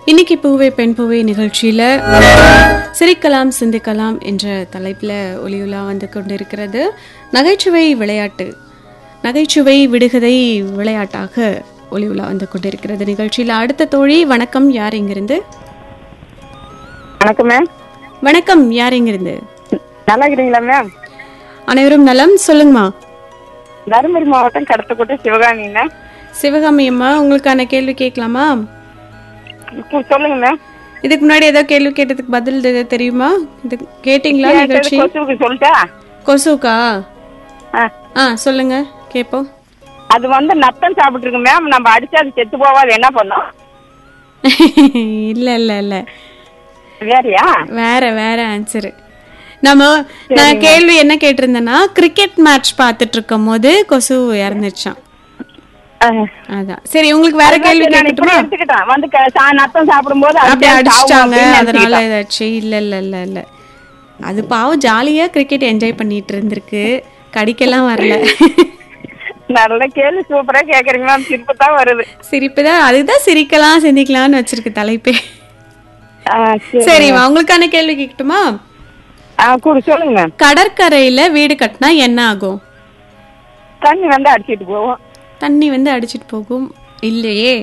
இன்னைக்கு பூவே பெண் பூவே நிகழ்ச்சியில சிரிக்கலாம் சிந்திக்கலாம் என்ற தலைப்புல ஒளியுலா வந்து கொண்டிருக்கிறது நகைச்சுவை விளையாட்டு நகைச்சுவை விடுகதை விளையாட்டாக ஒளியுலா வந்து கொண்டிருக்கிறது நிகழ்ச்சியில அடுத்த தோழி வணக்கம் யார் இங்கிருந்து வணக்கம் மேம் வணக்கம் யார் இங்கிருந்து நல்லா இருக்கிறீங்களா மேம் அனைவரும் நலம் சொல்லுங்கம்மா தருமபுரி மாவட்டம் கடத்தக்கோட்டை சிவகாமி மேம் சிவகாமி அம்மா உங்களுக்கான கேள்வி கேட்கலாமா இப்போ சொல்லுங்க மேம் இதுக்கு முன்னாடி ஏதோ கேள்வி கேட்டதுக்கு பதில் தெ- தெரியுமா இது கேட்டிங்களா நிகழ்ச்சி கொசுவுக்கு சொல்லிட்டா கொசுக்கா ஆ. ஆ சொல்லுங்க கேட்போம் அது வந்து நத்தம் சாப்பிட்டு இருக்கு மேம் நம்ம அடிச்சு அது செத்து போவாது என்ன பண்ணோம் இல்ல இல்ல இல்ல வேறயா வேற வேற ஆன்சர் நம்ம நான் கேள்வி என்ன கேட்டிருந்தேன்னா கிரிக்கெட் மேட்ச் பார்த்துட்டு இருக்கும் போது கொசு இறந்துருச்சான் அதான் சரி உங்களுக்கு வேற கேள்வி நான் இப்படி கேட்கட்டுமா எடுத்துக்கிட்டேன் வந்து க- சா- நத்தம் சாப்பிடும் போது அப்படியே அடிச்சிட்டாங்க அதனால அதனால ஏதாச்சும் இல்ல இல்ல இல்ல இல்ல அது பாவம் ஜாலியா கிரிக்கெட் என்ஜாய் பண்ணிட்டு இருந்திருக்கு கடிக்கெல்லாம் வரல நல்ல கேள்வி சூப்பரா கேக்குறீங்க மேம் சிரிப்பு தான் வருது சிரிப்பு தான் அதுதான் சிரிக்கலாம் சிந்திக்கலாம்னு வச்சிருக்கு தலைப்பே ஆ, சரி. சரிம்மா உங்களுக்கான கேள்வி கேட்கட்டுமா ஆ கூட சொல்லுங்க மேம் கடற்கரையில வீடு கட்டினா என்ன ஆகும் தண்ணி வந்து அடிச்சிட்டு போவோம் தண்ணி வந்து அடிச்சிட்டு போகும் இல்லையே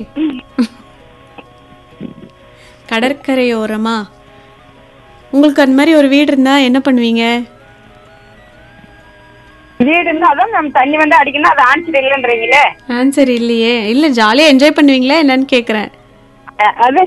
கடற்கரையோரமா உங்களுக்கு அந்த மாதிரி ஒரு வீடு இருந்தா என்ன பண்ணுவீங்க வீடு இருந்தா அதான் மேம் தண்ணி வந்து அடிக்கணும் அது ஆன்சர் இல்லைன்றீங்களே ஆன்சர் இல்லையே இல்ல ஜாலியா என்ஜாய் பண்ணுவீங்களா என்னன்னு கேக்குறேன் அ- அது